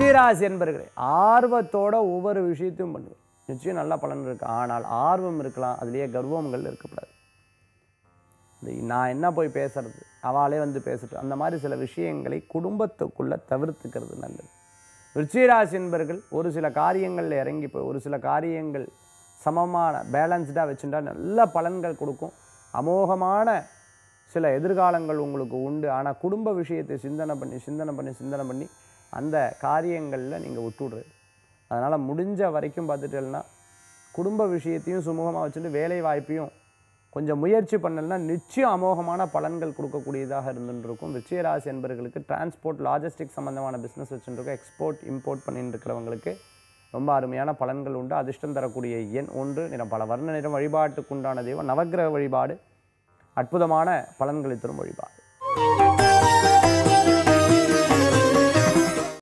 விருச்சிகராசி என்பர்களே ஆர்வத்தோட ஒவ்வொரு விஷயத்தையும் பண்ணுவேன் நிச்சயம் நல்ல பலன் இருக்கு ஆனால் ஆர்வம் இருக்கலாம் அதுலேயே கர்வங்கள் இருக்கக்கூடாது இந்த நான் என்ன போய் பேசுறது அவளே வந்து பேசட்டும் அந்த மாதிரி சில விஷயங்களை குடும்பத்துக்குள்ள தவிர்த்துக்கிறது நல்லது விருச்சிகராசி என்பர்கள் ஒரு சில காரியங்களில் இறங்கி போய் ஒரு சில காரியங்கள் சமமான பேலன்ஸ்டாக வச்சுட்டா நல்ல பலன்கள் கொடுக்கும் அமோகமான சில எதிர்காலங்கள் உங்களுக்கு உண்டு ஆனால் குடும்ப விஷயத்தை சிந்தனை பண்ணி சிந்தனை பண்ணி சிந்தனை பண்ணி அந்த காரியங்களில் நீங்கள் விட்டுடுறது அதனால் முடிஞ்ச வரைக்கும் பார்த்துட்டேன்னா குடும்ப விஷயத்தையும் சுமூகமாக வச்சுட்டு வேலை வாய்ப்பையும் கொஞ்சம் முயற்சி பண்ணலன்னா நிச்சயம் அமோகமான பலன்கள் கொடுக்கக்கூடியதாக இருந்துட்டு இருக்கும் விஜயராசி என்பவர்களுக்கு டிரான்ஸ்போர்ட் லாஜிஸ்டிக் சம்மந்தமான பிஸ்னஸ் வச்சுருக்கோம் எக்ஸ்போர்ட் இம்போர்ட் பண்ணிட்டு இருக்கிறவங்களுக்கு ரொம்ப அருமையான பலன்கள் உண்டு அதிர்ஷ்டம் தரக்கூடிய எண் ஒன்று நிறம் பல வர்ண நிறம் வழிபாட்டுக்குண்டான தெய்வம் நவக்கிரக வழிபாடு அற்புதமான பலன்களை தரும் வழிபாடு